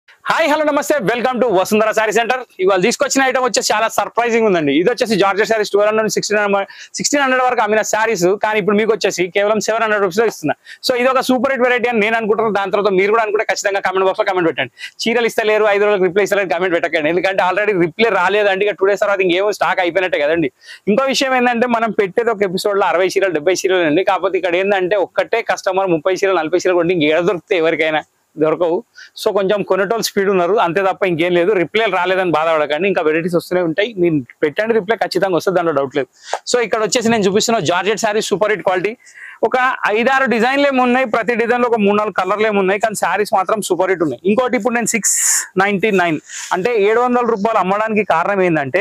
hi hello నమస్తే welcome to Vasundhara sari centre ఇవాళ తీసుకొచ్చిన ఐటమ్ వచ్చేసి చాలా సర్ప్రైజింగ్ ఉందండి ఇది వచ్చేసి georgette saris twelve hundred sixteen hundred sixteen hundred వరకు అమ్మిన శారీస్ కానీ ఇప్పుడు మీకు వచ్చేసి కేవలం సెవెన్ హండ్రెడ్ రూపీస్ ఇస్తున్నా సో ఇది ఒక సూపర్ హిట్ వెరైటీ అని నేను అనుకుంటున్నాను దాని తర్వాత మీరు కూడా అనుకుంటే ఖచ్చితంగా కమెంట్ బాక్స్ లో కమెంట్ పెట్టండి చీరలు ఇస్తలేరు ఐదు రోజులకు రిప్లై ఇస్తలేరు కమెంట్ పెట్టకండి ఎందుకంటే ఆల్రెడీ రిప్లై రాలేదండి ఇక టూ డేస్ తర్వాత ఇంకేమో స్టాక్ అయిపోయినట్టే కదండి ఇంకో విషయం ఏంటంటే మనం పెట్టేది ఒక ఎపిసోడ్ లో అరవై చీరలు డెబ్బై చీరలు అండి కాకపోతే ఇక్కడ ఏంటంటే ఒక్కటే కస్టమర్ ముప్పై చీరలు నలభై చీరలు కొంటే ఇంకేడ దొరుకుతాయి ఎవరికైనా దొరకవు సో కొంచెం కొనేటోళ్ళు స్పీడ్ ఉన్నారు అంతే తప్ప ఇంకేం లేదు రిప్లై రాలేదని బాధపడకండి ఇంకా వెరైటీస్ వస్తూనే ఉంటాయి మీరు పెట్టండి రిప్లై ఖచ్చితంగా వస్తుంది దాంట్లో డౌట్ లేదు సో ఇక్కడ వచ్చేసి నేను చూపిస్తున్న georgette sari super hit quality ఒక ఐదారు డిజైన్లు ఏమి ఉన్నాయి ప్రతి డిజైన్ లో ఒక మూడు నాలుగు కలర్లు ఏమి ఉన్నాయి కానీ శారీస్ మాత్రం సూపర్ హిట్ ఉన్నాయి ఇంకోటి ఇప్పుడు నేను సిక్స్ నైన్టీ నైన్ అంటే ఏడు వందల రూపాయలు అమ్మడానికి కారణం ఏంటంటే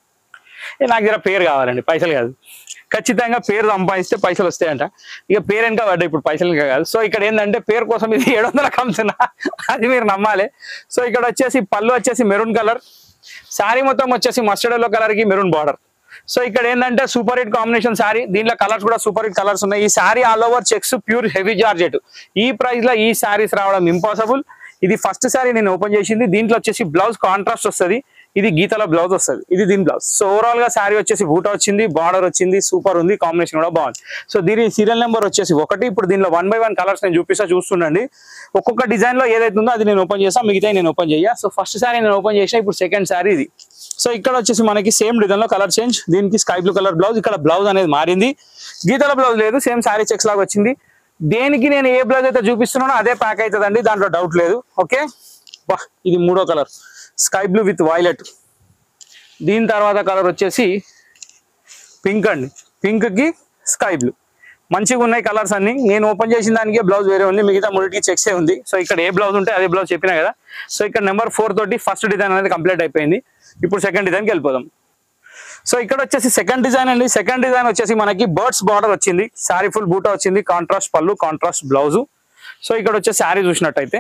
ఏ నాకు జర పేరు కావాలండి పైసలు కాదు ఖచ్చితంగా పేరు సంపాదిస్తే పైసలు వస్తాయంట ఇక పేరు వెనక పడ్డా ఇప్పుడు పైసలు ఇంకా కాదు సో ఇక్కడ ఏంటంటే పేరు కోసం ఇది ఏడు వందలకు అమ్ముతున్నా అది మీరు నమ్మాలి సో ఇక్కడ వచ్చేసి పళ్ళు వచ్చేసి మెరూన్ కలర్ శారీ మొత్తం వచ్చేసి మస్టర్డ్ ఎల్లో కలర్ కి మెరూన్ బార్డర్ సో ఇక్కడ ఏంటంటే సూపర్ హిట్ కాంబినేషన్ శారీ దీంట్లో కలర్స్ కూడా సూపర్ హిట్ కలర్స్ ఉన్నాయి ఈ sari all over checks pure heavy georgette ఈ ప్రైస్ లో ఈ శారీస్ రావడం ఇంపాసిబుల్ ఇది ఫస్ట్ శారీ నేను ఓపెన్ చేసింది దీంట్లో వచ్చేసి బ్లౌజ్ కాంట్రాస్ట్ వస్తుంది ఇది గీతల బ్లౌజ్ వస్తుంది ఇది దీని బ్లౌజ్ సో ఓవరాల్ గా శారీ వచ్చేసి బూట వచ్చింది బార్డర్ వచ్చింది సూపర్ ఉంది కాంబినేషన్ కూడా బాగుంది సో దీని సీరియల్ నెంబర్ వచ్చేసి ఒకటి ఇప్పుడు దీనిలో వన్ బై వన్ కలర్స్ నేను చూపిస్తా చూస్తుండండి ఒక్కొక్క డిజైన్ లో ఏదైతే ఉందో అది నేను ఓపెన్ చేస్తా మిగతా నేను ఓపెన్ చేయ సో ఫస్ట్ శారీ నేను ఓపెన్ చేసిన ఇప్పుడు సెకండ్ శారీ ఇది సో ఇక్కడ వచ్చేసి మనకి సేమ్ డిజైన్ లో కలర్ చేంజ్ దీనికి స్కై బ్లూ కలర్ బ్లౌజ్ ఇక్కడ బ్లౌజ్ అనేది మారింది గీతల బ్లౌజ్ లేదు సేమ్ శారీ చెక్స్ లాగా వచ్చింది దేనికి నేను ఏ బ్లౌజ్ అయితే చూపిస్తున్నానో అదే ప్యాక్ అవుతుందండి దాంట్లో డౌట్ లేదు ఓకే బా ఇది మూడో colour sky blue with violet దీని తర్వాత కలర్ వచ్చేసి పింక్ అండి పింక్ కి స్కై బ్లూ మంచిగా ఉన్నాయి కలర్స్ అన్ని నేను ఓపెన్ చేసిన దానికి బ్లౌజ్ వేరే ఉంది మిగతా మూడింటికి చెక్స్ ఏ ఉంది సో ఇక్కడ ఏ బ్లౌజ్ ఉంటే అదే బ్లౌజ్ చెప్పినా కదా సో ఇక్కడ నెంబర్ ఫోర్ తోటి ఫస్ట్ డిజైన్ అనేది కంప్లీట్ అయిపోయింది ఇప్పుడు సెకండ్ డిజైన్కి వెళ్ళిపోదాం సో ఇక్కడ వచ్చేసి సెకండ్ డిజైన్ అండి సెకండ్ డిజైన్ వచ్చేసి మనకి బర్డ్స్ బార్డర్ వచ్చింది శారీ ఫుల్ బూటా వచ్చింది కాంట్రాస్ట్ పళ్ళు కాంట్రాస్ట్ బ్లౌజ్ సో ఇక్కడ వచ్చే శారీ చూసినట్టయితే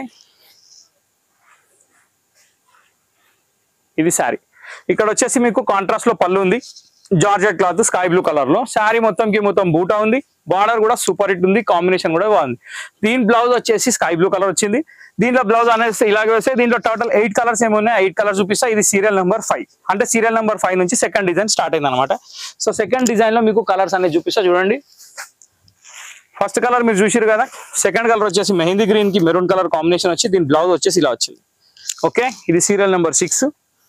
ఇది శారీ ఇక్కడ వచ్చేసి మీకు కాంట్రాస్ట్ లో పళ్ళు ఉంది georgette cloth sky blue colour లో శారీ మొత్తంకి మొత్తం బూటా ఉంది బార్డర్ కూడా సూపర్ హిట్ ఉంది కాంబినేషన్ కూడా బాగుంది దీని బ్లౌజ్ వచ్చేసి స్కై బ్లూ కలర్ వచ్చింది దీంట్లో బ్లౌజ్ అనేది ఇలాగే వస్తే దీంట్లో టోటల్ ఎయిట్ కలర్స్ ఏమి ఉన్నాయి ఎయిట్ కలర్స్ చూపిస్తా ఇది సీరియల్ నెంబర్ ఫైవ్ అంటే సీరియల్ నెంబర్ ఫైవ్ నుంచి సెకండ్ డిజైన్ స్టార్ట్ అయింది అనమాట సో సెకండ్ డిజైన్ లో మీకు కలర్స్ అనేది చూపిస్తా చూడండి ఫస్ట్ కలర్ మీరు చూసారు కదా సెకండ్ కలర్ వచ్చేసి మెహందీ గ్రీన్ కి మెరూన్ కలర్ కాంబినేషన్ వచ్చి దీని బ్లౌజ్ వచ్చేసి ఇలా వచ్చింది ఓకే ఇది సీరియల్ నెంబర్ సిక్స్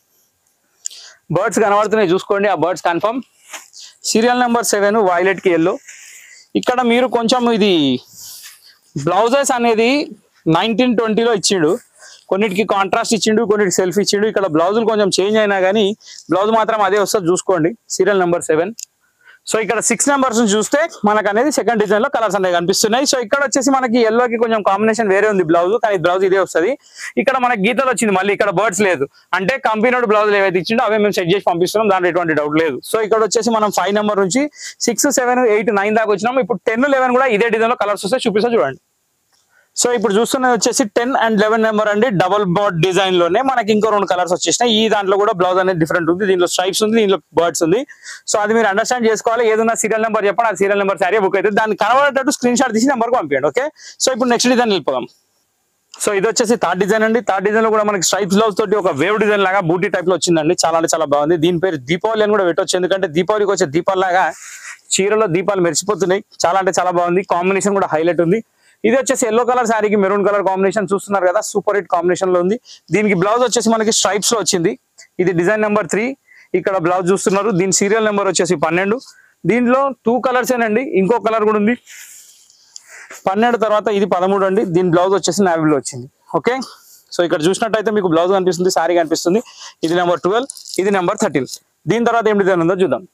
బర్డ్స్ కనబడుతున్నాయి చూసుకోండి ఆ birds confirm serial number seven violet కి ఎల్లో ఇక్కడ మీరు కొంచెం ఇది బ్లౌజెస్ అనేది నైన్టీన్ ట్వంటీలో ఇచ్చిండు కొన్నిటికి కాంట్రాస్ట్ ఇచ్చిండు కొన్నిటికి సెల్ఫ్ ఇచ్చిండు ఇక్కడ బ్లౌజులు కొంచెం చేంజ్ అయినా కానీ బ్లౌజ్ మాత్రం అదే వస్తుంది చూసుకోండి సీరియల్ నెంబర్ సెవెన్ సో ఇక్కడ సిక్స్ నెంబర్స్ చూస్తే మనకు అనేది సెకండ్ డిజైన్ లో కలర్స్ అనేవి కనిపిస్తున్నాయి సో ఇక్కడ వచ్చేసి మనకి yellow కి కొంచెం కాంబినేషన్ వేరే ఉంది బ్లౌజ్ కానీ బ్లౌజ్ ఇదే వస్తుంది ఇక్కడ మనకి గీతలు వచ్చింది మళ్ళీ ఇక్కడ బర్డ్స్ లేదు అంటే కంపెనీ బ్లౌజ్ ఏవైతే ఇచ్చిండో అవే మేము సెట్ చేసి పంపిస్తున్నాం దాంట్లో ఎటువంటి డౌట్ లేదు సో ఇక్కడ వచ్చేసి మనం ఫైవ్ నెంబర్ నుంచి సిక్స్ సెవెన్ ఎయిట్ నైన్ దాకా వచ్చినాం ఇప్పుడు టెన్ లెవెన్ కూడా ఇదే డిజైన్ లో కలర్స్ వస్తే చూపిస్తా చూడండి సో ఇప్పుడు చూస్తున్నది వచ్చేసి టెన్ అండ్ లెవెన్ నెంబర్ అండి డబుల్ బర్డ్ డిజైన్ లోనే మనకి ఇంకో రెండు కలర్స్ వచ్చేసినాయి ఈ దాంట్లో కూడా బ్లౌజ్ అనేది డిఫరెంట్ ఉంది దీంట్లో స్ట్రైప్స్ ఉంది దీంట్లో బర్డ్స్ ఉంది సో అది మీరు అండర్స్టాండ్ చేసుకోవాలి ఏదైనా సీరియల్ నెంబర్ చెప్పండి ఆ సీరియల్ నెంబర్ సారీ బుక్ అయితే దాన్ని కనబడేటట్టు స్క్రీన్ షాట్ తీసి నెంబర్కి పంపించండి ఓకే సో ఇప్పుడు నెక్స్ట్ డిజైన్ వెళ్ళిపోదాం సో ఇది వచ్చేసి థర్డ్ డిజైన్ అండి థర్డ్ డిజైన్ లో కూడా మనకి స్ట్రైప్స్ బ్లౌజ్ తోటి ఒక వేవ్ డిజైన్ లాగా బూటీ టైప్ లో వచ్చిందండి చాలా అంటే చాలా బాగుంది దీని పేరు దీపావళి అని కూడా పెట్టొచ్చు ఎందుకంటే దీపావళికి వచ్చే దీపాల లాగా చీరలో దీపాలు మెరిసిపోతున్నాయి చాలా అంటే చాలా బాగుంది కాంబినేషన్ కూడా హైలైట్ ఉంది ఇది వచ్చేసి ఎల్లో కలర్ శారీకి మెరూన్ కలర్ కాంబినేషన్ చూస్తున్నారు కదా సూపర్ హిట్ కాంబినేషన్ లో ఉంది దీనికి బ్లౌజ్ వచ్చేసి మనకి స్ట్రైప్స్ లో వచ్చింది ఇది డిజైన్ నెంబర్ త్రీ ఇక్కడ బ్లౌజ్ చూస్తున్నారు దీని సీరియల్ నెంబర్ వచ్చేసి పన్నెండు దీంట్లో టూ కలర్స్ ఏనండి ఇంకో కలర్ కూడా ఉంది పన్నెండు తర్వాత ఇది పదమూడు అండి దీని బ్లౌజ్ వచ్చేసి నావీలో వచ్చింది ఓకే సో ఇక్కడ చూసినట్టయితే మీకు బ్లౌజ్ కనిపిస్తుంది శారీ కనిపిస్తుంది ఇది నెంబర్ ట్వెల్వ్ ఇది నెంబర్ థర్టీన్ దీని తర్వాత ఏం డిజైన్ ఉందో చూద్దాం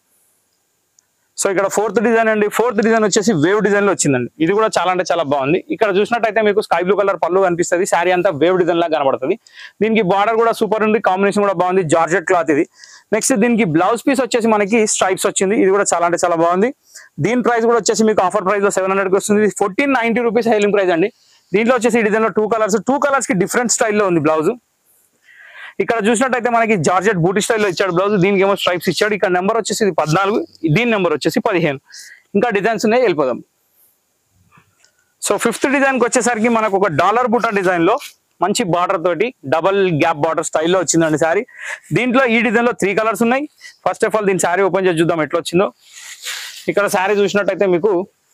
సో ఇక్కడ ఫోర్త్ డిజైన్ అండి ఫోర్త్ డిజైన్ వచ్చేసి వేవ్ డిజైన్ లో వచ్చిందండి ఇది కూడా చాలా అంటే చాలా బాగుంది ఇక్కడ చూసినట్టయితే మీకు స్కై బ్లూ కలర్ పళ్ళు కనిపిస్తుంది శారీ అంతా వేవ్ డిజైన్ లాగా కనబడుతుంది దీనికి బార్డర్ కూడా సూపర్ ఉంది కాంబినేషన్ కూడా బాగుంది జార్జెట్ క్లాత్ ఇది నెక్స్ట్ దీనికి బ్లౌజ్ పీస్ వచ్చేసి మనకి స్ట్రైప్స్ వచ్చింది ఇది కూడా చాలా అంటే చాలా బాగుంది దీని ప్రైస్ కూడా వచ్చేసి మీకు ఆఫర్ ప్రైస్ లో సెవెన్ హండ్రెడ్ వస్తుంది ఫోర్టీన్ నైన్టీ రూపీస్ హైలింగ్ ప్రైస్ అండి దీంట్లో వచ్చేసి ఈ డిజైన్ లో టూ కలర్స్ టూ కలర్స్ కి డిఫరెంట్ స్టైల్లో ఉంది బ్లౌజ్ ఇక్కడ చూసినట్టయితే మనకి జార్జెట్ బూటీ స్టైల్లో ఇచ్చాడు బ్లౌజ్ దీనికి ఏమో స్ట్రైప్స్ ఇచ్చాడు ఇక్కడ నెంబర్ వచ్చేసి ఇది పద్నాలుగు దీని నెంబర్ వచ్చేసి పదిహేను ఇంకా డిజైన్స్ ఉన్నాయి వెళ్ళిపోదాం సో ఫిఫ్త్ డిజైన్ కి వచ్చేసరికి మనకు ఒక డాలర్ బుట్ట డిజైన్ లో మంచి బార్డర్ తోటి డబల్ గ్యాప్ బార్డర్ స్టైల్లో వచ్చిందండి శారీ దీంట్లో ఈ డిజైన్ లో త్రీ కలర్స్ ఉన్నాయి ఫస్ట్ ఆఫ్ ఆల్ దీని శారీ ఓపెన్ చేసి చూద్దాం ఎట్లా వచ్చిందో ఇక్కడ శారీ చూసినట్టయితే మీకు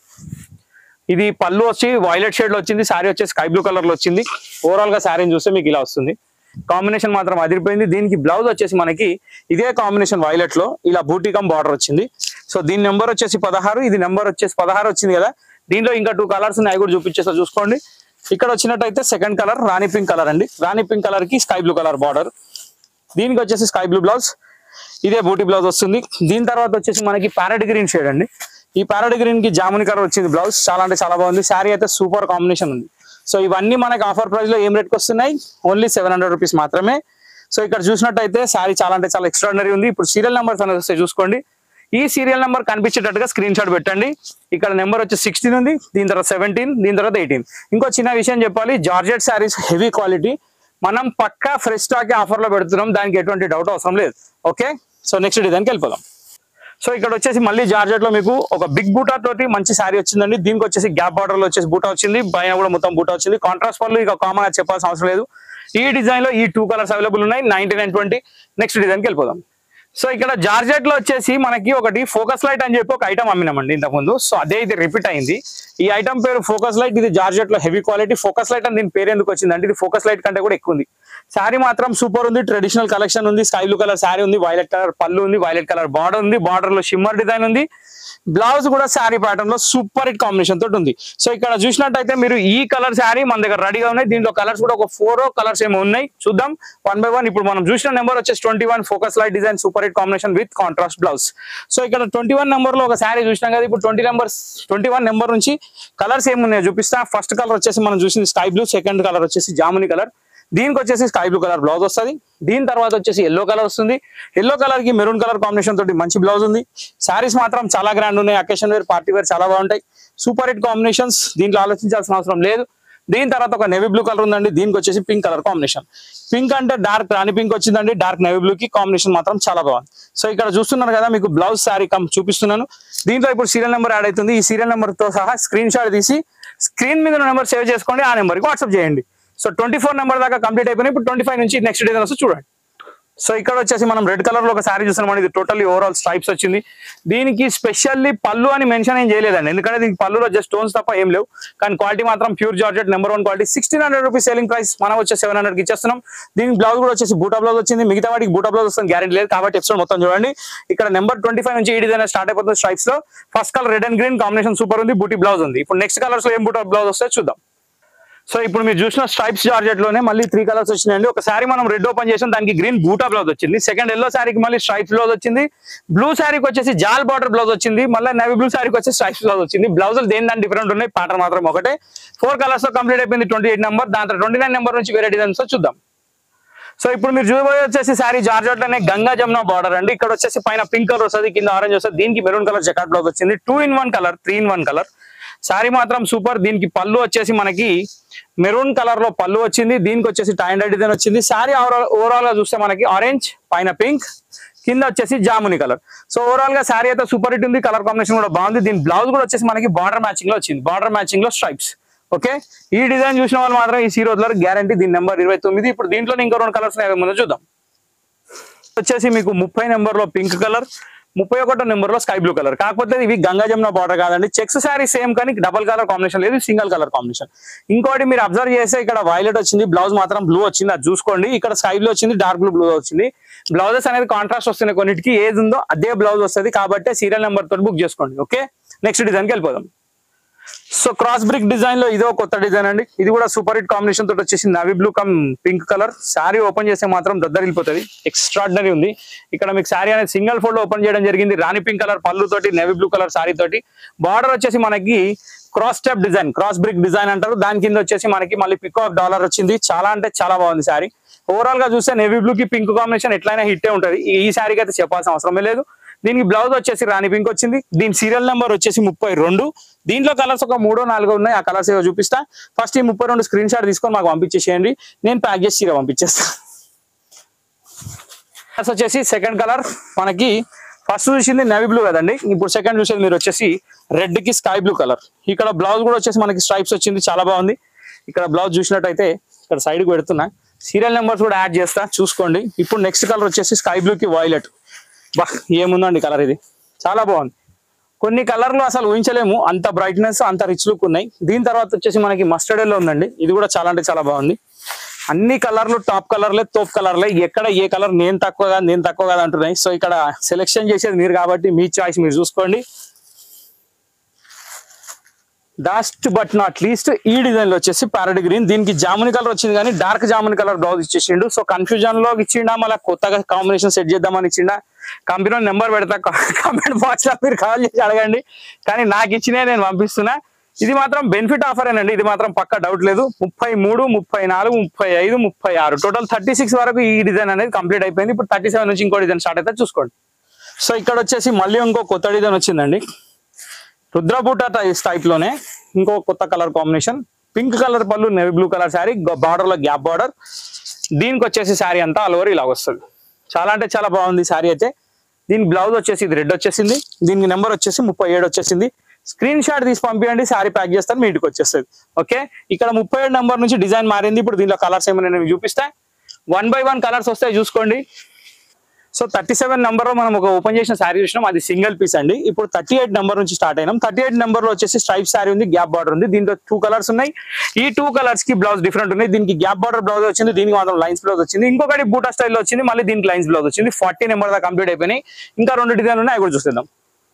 ఇది పళ్ళు వచ్చి వైలెట్ షేడ్ లో వచ్చింది శారీ వచ్చేసి స్కై బ్లూ కలర్ లో వచ్చింది ఓవరాల్ గా శారీని చూస్తే మీకు ఇలా వస్తుంది కాంబినేషన్ మాత్రం అదిరిపోయింది దీనికి బ్లౌజ్ వచ్చేసి మనకి ఇదే కాంబినేషన్ వైలెట్ లో ఇలా బూటికం బార్డర్ వచ్చింది సో దీని నెంబర్ వచ్చేసి పదహారు ఇది నెంబర్ వచ్చేసి పదహారు వచ్చింది కదా దీంట్లో ఇంకా టూ కలర్స్ ఉన్నాయి అవి కూడా చూపించేస్తా చూసుకోండి ఇక్కడ వచ్చినట్టయితే second colour rani pink colour అండి రాణి పింక్ కలర్ కి స్కై బ్లూ కలర్ బార్డర్ దీనికి వచ్చేసి స్కై బ్లూ బ్లౌజ్ ఇదే బూటీ బ్లౌజ్ వస్తుంది దీని తర్వాత వచ్చేసి మనకి ప్యారెట్ గ్రీన్ షేడ్ అండి ఈ ప్యారెట్ గ్రీన్ కి జాముని కలర్ వచ్చింది బ్లౌజ్ చాలా అంటే చాలా బాగుంది శారీ అయితే సూపర్ కాంబినేషన్ ఉంది సో ఇవన్నీ మనకి ఆఫర్ ప్రైస్ లో ఏం రేట్కి వస్తున్నాయి ఓన్లీ సెవెన్ హండ్రెడ్ రూపీస్ మాత్రమే సో ఇక్కడ చూసినట్టయితే శారీ చాలా అంటే చాలా ఎక్స్ట్రాడినరీ ఉంది ఇప్పుడు సీరియల్ నెంబర్స్ అనేది వస్తే చూసుకోండి ఈ సీరియల్ నెంబర్ కనిపించేటట్టుగా స్క్రీన్ షాట్ పెట్టండి ఇక్కడ నెంబర్ వచ్చి సిక్స్టీన్ ఉంది దీని తర్వాత సెవెంటీన్ దీని తర్వాత ఎయిటీన్ ఇంకో చిన్న విషయం చెప్పాలి జార్జెట్ శారీస్ హెవీ క్వాలిటీ మనం పక్కా ఫ్రెష్ స్టాక్ ఆఫర్ లో పెడుతున్నాం దానికి ఎటువంటి డౌట్ అవసరం లేదు ఓకే సో నెక్స్ట్ డిజైన్కి వెళ్ళిపోదాం సో ఇక్కడ వచ్చేసి మళ్ళీ జార్జెట్ లో మీకు ఒక బిగ్ బూటా తోటి మంచి శారీ వచ్చిందండి దీనికి వచ్చేసి గ్యాప్ బార్డర్ లో వచ్చేసి బూటా వచ్చింది పైన కూడా మొత్తం బూటా వచ్చింది కాంట్రాస్ట్ పళ్ళు ఇక కామన్ గా చెప్పాల్సిన అవసరం లేదు ఈ డిజైన్ లో ఈ టూ కలర్స్ అవైలబుల్ ఉన్నాయి nineteen and twenty next design కి వెళ్ళిపోదాం సో ఇక్కడ జార్జెట్ లో వచ్చేసి మనకి ఒకటి ఫోకస్ లైట్ అని చెప్పి ఒక ఐటమ్ అమ్మినామండి ఇంతకుముందు సో అదే ఇది రిపీట్ అయింది ఈ ఐటమ్ పేరు ఫోకస్ లైట్ ఇది జార్జెట్ లో హెవీ క్వాలిటీ ఫోకస్ లైట్ అని దీని పేరు ఎందుకు వచ్చిందంటే ఇది ఫోకస్ లైట్ కంటే కూడా ఎక్కువ ఉంది శారీ మాత్రం సూపర్ ఉంది ట్రెడిషనల్ కలెక్షన్ ఉంది స్కై బ్లూ కలర్ శారీ ఉంది వైలెట్ కలర్ పళ్ళు ఉంది వైలెట్ కలర్ బార్డర్ ఉంది బార్డర్ లో షిమ్మర్ డిజైన్ ఉంది బ్లౌజ్ కూడా శారీ ప్యాటర్న్ లో సూపర్ హిట్ కాంబినేషన్ తోటి ఉంది సో ఇక్కడ చూసినట్టయితే మీరు ఈ కలర్ శారీ మన దగ్గర రెడీగా ఉన్నాయి దీంట్లో కలర్స్ కూడా ఒక ఫోర్ కలర్స్ ఏమో ఉన్నాయి చూద్దాం వన్ బై వన్ ఇప్పుడు మనం చూసిన నెంబర్ వచ్చేసి twenty one focus light design super hit combination with contrast blouse so ఇక్కడ ట్వంటీ వన్ నెంబర్ లో ఒక శారీ చూసినాం కదా ఇప్పుడు twenty number twenty one number నుంచి కలర్స్ ఏమున్నాయో చూపిస్తా ఫస్ట్ కలర్ వచ్చేసి మనం చూసింది స్కై బ్లూ సెకండ్ కలర్ వచ్చేసి జాముని కలర్ దీనికి వచ్చేసి స్కై బ్లూ కలర్ బ్లౌజ్ వస్తుంది దీని తర్వాత వచ్చేసి ఎల్లో కలర్ వస్తుంది ఎల్లో కలర్ కి మెరూన్ కలర్ కాంబినేషన్ తోటి మంచి బ్లౌజ్ ఉంది శారీస్ మాత్రం చాలా గ్రాండ్ ఉన్నాయి అకేషన్ వేర్ పార్టీ వేర్ చాలా బాగుంటాయి సూపర్ హిట్ కాంబినేషన్స్ దీంట్లో ఆలోచించాల్సిన అవసరం లేదు దీని తర్వాత ఒక నెవీ బ్లూ కలర్ ఉందండి దీనికి వచ్చేసి పింక్ కలర్ కాంబినేషన్ పింక్ అంటే డార్క్ రాణి పింక్ వచ్చిందండి డార్క్ నెవీ బ్లూ కి కాంబినేషన్ మాత్రం చాలా బాగుంది సో ఇక్కడ చూస్తున్నారు కదా మీకు బ్లౌజ్ శారీ కమ్ చూపిస్తున్నాను దీంట్లో ఇప్పుడు సీరియల్ నెంబర్ యాడ్ అవుతుంది ఈ సీరియల్ నెంబర్ తో సహా స్క్రీన్ షాట్ తీసి స్క్రీన్ మీద నెంబర్ సేవ్ చేసుకోండి ఆ నెంబర్కి వాట్సాప్ చేయండి సో ట్వంటీ ఫోర్ నెంబర్ దాకా కంప్లీట్ అయిపోయినాయి ఇప్పుడు ట్వంటీ ఫైవ్ నుంచి నెక్స్ట్ డిజైన్ వస్తే చూడండి సో ఇక్కడ వచ్చేసి మనం రెడ్ కలర్ లో ఒక శారీ చూస్తున్నాం ఇది టోటల్లీ ఓవరాల్ స్ట్రైప్స్ వచ్చింది దీనికి స్పెషల్లీ పళ్ళు అని మెన్షన్ ఏం చేయలేదండి ఎందుకంటే దీనికి పళ్ళులో జస్ట్ స్టోన్స్ తప్ప ఏం లేవు కానీ క్వాలిటీ మాత్రం pure georgette number one quality sixteen hundred rupees selling price మనం వచ్చే సెవెన్ హండ్రెడ్ ఇచ్చేస్తున్నాం దీనికి బ్లౌజ్ కూడా వచ్చేసి బూటా బ్లౌజ్ వచ్చింది మిగతా వాటికి బూటా బ్లౌజ్ వస్తుంది గ్యారెంటీ లేదు కాబట్టి ఎపిసోడ్ మొత్తం చూడండి ఇక్కడ నెంబర్ ట్వంటీ ఫైవ్ నుంచి ఈ డిజైన్ స్టార్ట్ అయిపోతుంది స్ట్రైప్స్ లో first colour red and green combination super ఉంది బూటీ బ్లౌజ్ ఉంది ఇప్పుడు నెక్స్ట్ కలర్స్ లో ఏం బూటా బ్లౌజ్ వస్తే చూద్దాం సో ఇప్పుడు మీరు చూసిన స్ట్రైప్స్ జార్జెట్ లోనే మళ్ళీ త్రీ కలర్స్ వచ్చినాయండి ఒక శారీ మనం రెడ్ ఓపెన్ చేసాం దానికి గ్రీన్ బూటా బ్లౌజ్ వచ్చింది సెకండ్ ఎల్లో శారీకి మళ్ళీ స్ట్రైప్స్ బ్లౌజ్ వచ్చింది బ్లూ శారీకి వచ్చేసి జాల్ బార్డర్ బ్లౌజ్ వచ్చింది మళ్ళీ నవీ బ్లూ శారీకి వచ్చి స్ట్రైప్స్ బ్లౌజ్ వచ్చింది బ్లౌజులు దేని దాని డిఫరెంట్ ఉన్నాయి ప్యాటర్న్ మాత్రం ఒకటే ఫోర్ కలర్స్ తో కంప్లీట్ అయిపోయింది ట్వంటీ ఎయిట్ నెంబర్ దాంట్లో ట్వంటీ నైన్ నెంబర్ నుంచి వేరే డిజైన్స్ చూద్దాం సో ఇప్పుడు మీరు చూడబోయే వచ్చేసి శారీ జార్జెట్ లోనే గంగా జమున బార్డర్ అండి ఇక్కడ వచ్చేసి పైన పింక్ కలర్ వస్తుంది కింద ఆరెంజ్ వస్తుంది దీనికి మెరూన్ కలర్ జకాట్ బ్లౌజ్ వచ్చింది two in one colour three in one colour sari మాత్రం సూపర్ దీనికి పళ్ళు వచ్చేసి మనకి మెరూన్ కలర్ లో పళ్ళు వచ్చింది దీనికి వచ్చేసి టైన్ డిజైన్ వచ్చింది శారీ ఓవరాల్ గా చూస్తే మనకి ఆరెంజ్ పైన పింక్ కింద వచ్చేసి జాముని కలర్ సో ఓవరాల్ గా శారీ అయితే సూపర్ హిట్ ఉంది కలర్ కాంబినేషన్ కూడా బాగుంది దీని బ్లౌజ్ కూడా వచ్చేసి మనకి బార్డర్ మ్యాచింగ్ లో వచ్చింది బార్డర్ మ్యాచింగ్ లో స్ట్రైప్స్ ఓకే ఈ డిజైన్ చూసిన వాళ్ళు మాత్రం ఈ సీరోజ్ లో గ్యారంటీ దీని నెంబర్ ఇరవై తొమ్మిది ఇప్పుడు దీంట్లో ఇంకో రెండు కలర్స్ ముందు చూద్దాం వచ్చేసి మీకు ముప్పై నెంబర్ లో పింక్ కలర్ ముప్పై ఒకటో నెంబర్ లో స్కై బ్లూ కలర్ కాకపోతే ఇవి గంగా జమున బార్డర్ కాదండి చెక్స్ శారీ సేమ్ కానీ డబల్ కలర్ కాంబినేషన్ లేదు సింగిల్ కలర్ కాంబినేషన్ ఇంకోటి మీరు అబ్జర్వ్ చేస్తే ఇక్కడ వైలెట్ వచ్చింది బ్లౌజ్ మాత్రం బ్లూ వచ్చింది అది చూసుకోండి ఇక్కడ స్కై బ్లూ వచ్చింది డార్క్ బ్లూ బ్లూ వచ్చింది బ్లౌజెస్ అనేది కాంట్రాస్ట్ వస్తున్నాయి కొన్నిటికి ఏది ఉందో అదే బ్లౌజ్ వస్తుంది కాబట్టి సీరియల్ నెంబర్ తోటి బుక్ చేసుకోండి ఓకే నెక్స్ట్ డిజైన్కి వెళ్ళిపోదాం సో క్రాస్ బ్రిక్ డిజైన్ లో ఇదో కొత్త డిజైన్ అండి ఇది కూడా సూపర్ హిట్ కాంబినేషన్ తోటి వచ్చేసి navy blue cum pink colour sari open చేస్తే మాత్రం దద్దరిల్లిపోతుంది ఎక్స్ట్రాడినరీ ఉంది ఇక్కడ మీకు శారీ అనేది సింగిల్ ఫోల్డ్ ఓపెన్ చేయడం జరిగింది రాణి పింక్ కలర్ పళ్ళు తోటి నవీ బ్లూ కలర్ శారీ తోటి బార్డర్ వచ్చేసి మనకి cross step design cross brick design అంటారు దాని కింద వచ్చేసి మనకి మళ్ళీ పికాక్ డాలర్ వచ్చింది చాలా అంటే చాలా బాగుంది శారీ ఓవరాల్ గా చూస్తే నేవీ బ్లూ కి పింక్ కాంబినేషన్ ఎట్లయినా హిట్టే ఉంటుంది ఈ శారీకి అయితే చెప్పాల్సిన అవసరమే లేదు దీనికి బ్లౌజ్ వచ్చేసి రాణి పింక్ వచ్చింది దీని సీరియల్ నెంబర్ వచ్చేసి ముప్పై రెండు దీంట్లో కలర్స్ ఒక మూడో నాలుగో ఉన్నాయి ఆ కలర్స్ ఏవో చూపిస్తా ఫస్ట్ ఈ ముప్పై రెండు స్క్రీన్ షాట్ తీసుకొని మాకు పంపించేసేయండి నేను ప్యాక్ చేసి చీర పంపించేస్తా కలర్స్ వచ్చేసి సెకండ్ కలర్ మనకి ఫస్ట్ చూసింది నేవీ బ్లూ కదండి ఇప్పుడు సెకండ్ చూసేది మీరు వచ్చేసి రెడ్ కి స్కై బ్లూ కలర్ ఇక్కడ బ్లౌజ్ కూడా వచ్చేసి మనకి స్ట్రైప్స్ వచ్చింది చాలా బాగుంది ఇక్కడ బ్లౌజ్ చూసినట్టయితే ఇక్కడ సైడ్కి పెడుతున్నా సీరియల్ నెంబర్స్ కూడా యాడ్ చేస్తా చూసుకోండి ఇప్పుడు నెక్స్ట్ కలర్ వచ్చేసి స్కై బ్లూకి వాయిలెట్ బా ఏముందండి కలర్ ఇది చాలా బాగుంది కొన్ని కలర్లు అసలు ఊహించలేము అంత బ్రైట్నెస్ అంత రిచ్ లుక్ ఉన్నాయి దీని తర్వాత వచ్చేసి మనకి మస్టర్డ్ ఎల్లో ఉందండి ఇది కూడా చాలా అంటే చాలా బాగుంది అన్ని కలర్లు టాప్ కలర్లే తోప్ కలర్లే ఎక్కడ ఏ కలర్ నేను తక్కువ కాదు నేను తక్కువ కాదు అంటున్నాయి సో ఇక్కడ సెలెక్షన్ చేసేది మీరు కాబట్టి మీ చాయిస్ మీరు చూసుకోండి లాస్ట్ బట్ నాట్ లీస్ట్ ఈ డిజైన్ లో వచ్చేసి ప్యారడ్ గ్రీన్ దీనికి జాముని కలర్ వచ్చింది కానీ డార్క్ జాముని కలర్ బ్లౌజ్ ఇచ్చేసిండు సో కన్ఫ్యూజన్ లో ఇచ్చిండా మళ్ళీ కొత్తగా కాంబినేషన్ సెట్ చేద్దామని ఇచ్చిండా కంపెనీ నెంబర్ పెడతా కామెంట్ బాక్స్ లో మీరు కాల్ చేసి అడగండి కానీ నాకు ఇచ్చినే నేను పంపిస్తున్నా ఇది మాత్రం బెనిఫిట్ ఆఫర్ ఏనండి ఇది మాత్రం పక్క డౌట్ లేదు ముప్పై మూడు ముప్పై నాలుగు ముప్పై ఐదు ముప్పై ఆరు టోటల్ థర్టీ సిక్స్ వరకు ఈ డిజైన్ అనేది కంప్లీట్ అయిపోయింది ఇప్పుడు థర్టీ సెవెన్ నుంచి ఇంకో డిజైన్ స్టార్ట్ అయితే చూసుకోండి సో ఇక్కడ వచ్చేసి మళ్ళీ ఇంకో కొత్త డిజైన్ వచ్చిందండి రుద్రబూట టైప్ లోనే ఇంకో కొత్త కలర్ కాంబినేషన్ పింక్ కలర్ పళ్ళు navy blue colour sari border లో గ్యాప్ బార్డర్ దీనికి వచ్చేసి శారీ అంతా ఆల్ ఓవర్ ఇలా వస్తుంది చాలా అంటే చాలా బాగుంది శారీ అయితే దీని బ్లౌజ్ వచ్చేసి ఇది రెడ్ వచ్చేసింది దీనికి నెంబర్ వచ్చేసి ముప్పై ఏడు వచ్చేసింది స్క్రీన్ షాట్ తీసి పంపించండి శారీ ప్యాక్ చేస్తాను మీ ఇంటికి వచ్చేస్తుంది ఓకే ఇక్కడ ముప్పై ఏడు నెంబర్ నుంచి డిజైన్ మారింది ఇప్పుడు దీనిలో కలర్స్ ఏమైనా నేను చూపిస్తా వన్ బై వన్ కలర్స్ వస్తాయి చూసుకోండి సో థర్టీ సెవెన్ నెంబర్ లో మనం ఒక ఓపెన్ చేసిన శారీ చూసినాం అది సింగిల్ పీస్ అండి ఇప్పుడు థర్టీ ఎయిట్ నెంబర్ నుంచి స్టార్ట్ అయినాం థర్టీ ఎయిట్ నెంబర్ లో వచ్చేసి స్ట్రైప్ శారీ ఉంది గ్యాప్ బార్డర్ ఉంది దీంట్లో టూ కలర్స్ ఉన్నాయి ఈ టూ కలర్స్ కి బ్లౌజ్ డిఫరెంట్ ఉన్నాయి దీనికి గ్యాప్ బార్డర్ బ్లౌజ్ వచ్చింది దీనికి మాత్రం లైన్స్ బ్లౌజ్ వచ్చింది ఇంకొకటి బూటా స్టైల్ వచ్చింది మళ్ళీ దీనికి లైన్స్ బ్లౌజ్ వచ్చింది ఫార్టీ నెంబర్ దాకా కంప్లీట్ అయిపోయినాయి ఇంకా రెండు డిజైన్ ఉన్నాయి అవి కూడా చూసేద్దాం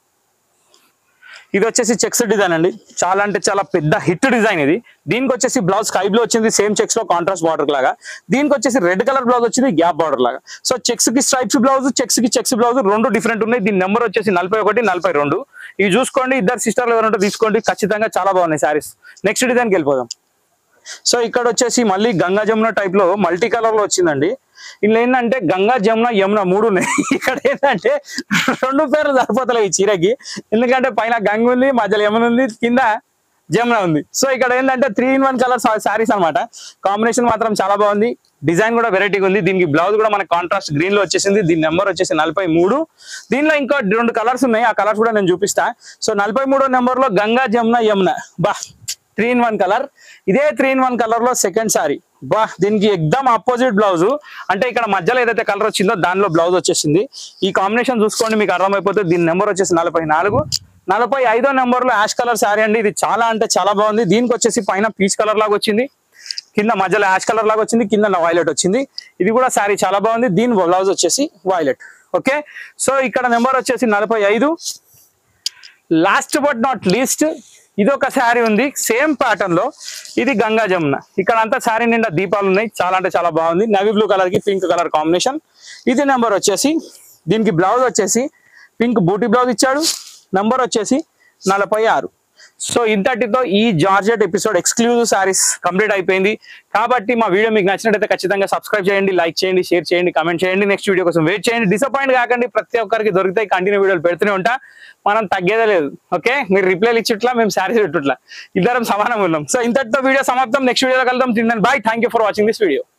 ఇది వచ్చేసి చెక్స్ డిజైన్ అండి చాలా అంటే చాలా పెద్ద హిట్ డిజైన్ ఇది దీనికి వచ్చేసి బ్లౌజ్ స్కై బ్లూ వచ్చింది సేమ్ చెక్స్ లో కాంట్రాస్ట్ బార్డర్ లాగా దీనికి వచ్చేసి రెడ్ కలర్ బ్లౌజ్ వచ్చింది గ్యాప్ బార్డర్ లాగా సో చెక్స్ కి స్ట్రైప్స్ బ్లౌజ్ చెక్స్ కి చెక్స్ బ్లౌజ్ రెండు డిఫరెంట్ ఉన్నాయి దీని నెంబర్ వచ్చేసి నలభై ఒకటి నలభై రెండు ఇవి చూసుకోండి ఇద్దరు సిస్టర్లు ఎవరంటే తీసుకోండి ఖచ్చితంగా చాలా బాగున్నాయి శారీస్ నెక్స్ట్ డిజైన్కి వెళ్ళిపోదాం సో ఇక్కడ వచ్చేసి మళ్ళీ గంగా జమున టైప్ లో మల్టీ కలర్ లో వచ్చిందండి ఇందులో ఏంటంటే గంగా జమున యమున మూడు ఉన్నాయి ఇక్కడ ఏంటంటే రెండు పేర్లు సరిపోతలేవు ఈ చీరకి ఎందుకంటే పైన గంగ ఉంది మధ్యలో యమున ఉంది కింద జమున ఉంది సో ఇక్కడ ఏంటంటే three in one colour saris అన్నమాట కాంబినేషన్ మాత్రం చాలా బాగుంది డిజైన్ కూడా వెరైటీగా ఉంది దీనికి బ్లౌజ్ కూడా మనకి కాంట్రాస్ట్ గ్రీన్ లో వచ్చేసింది దీని నెంబర్ వచ్చేసి నలభై మూడు దీనిలో ఇంకో రెండు కలర్స్ ఉన్నాయి ఆ కలర్స్ కూడా నేను చూపిస్తా సో నలభై మూడో నెంబర్ లో గంగా జమున యమున బా త్రీ ఇన్ వన్ కలర్ ఇదే త్రీ ఇన్ వన్ కలర్ లో సెకండ్ సారీ బా దీనికి ఎగ్దమ్ ఆపోజిట్ బ్లౌజ్ అంటే ఇక్కడ మధ్యలో ఏదైతే కలర్ వచ్చిందో దానిలో బ్లౌజ్ వచ్చేసింది ఈ కాంబినేషన్ చూసుకోండి మీకు అర్థమైపోతే దీని నెంబర్ వచ్చేసి నలభై నాలుగు నలభై ఐదో నెంబర్ లో యాష్ కలర్ శారీ అండి ఇది చాలా అంటే చాలా బాగుంది దీనికి వచ్చేసి పైన పీచ్ కలర్ లాగా వచ్చింది కింద మధ్యలో యాష్ కలర్ లాగా వచ్చింది కింద వైలెట్ వచ్చింది ఇది కూడా శారీ చాలా బాగుంది దీని బ్లౌజ్ వచ్చేసి వైలెట్ ఓకే సో ఇక్కడ నెంబర్ వచ్చేసి నలభై ఐదు లాస్ట్ బట్ నాట్ లీస్ట్ ఇది ఒక శారీ ఉంది సేమ్ ప్యాటర్న్ లో ఇది గంగా జమున ఇక్కడ అంతా శారీ నిండా దీపాలు ఉన్నాయి చాలా అంటే చాలా బాగుంది నవీ బ్లూ కలర్ కి పింక్ కలర్ కాంబినేషన్ ఇది నెంబర్ వచ్చేసి దీనికి బ్లౌజ్ వచ్చేసి పింక్ బూటీ బ్లౌజ్ ఇచ్చాడు నంబర్ వచ్చేసి నలభై ఆరు సో ఇంతటితో ఈ georgette episode exclusive saris complete అయిపోయింది కాబట్టి మా వీడియో మీకు నచ్చినట్టయితే ఖచ్చితంగా సబ్స్క్రైబ్ చేయండి లైక్ చేయండి షేర్ చేయండి కమెంట్ చేయండి నెక్స్ట్ వీడియో కోసం వెయిట్ చేయండి డిసప్పాయింట్ కాకండి ప్రతి ఒక్కరికి దొరుకుతాయి కంటిన్యూ వీడియోలు పెడుతూనే ఉంటా మనం తగ్గేదే లేదు ఓకే మీరు రిప్లైలు ఇచ్చిట్లా మేము శారీస్ పెట్టుట్లా ఇద్దరం సమానం ఉన్నాం సో ఇంతటితో వీడియో సమాప్తం నెక్స్ట్ వీడియోలో కలుద్దాం తిందని bye thank for watching this video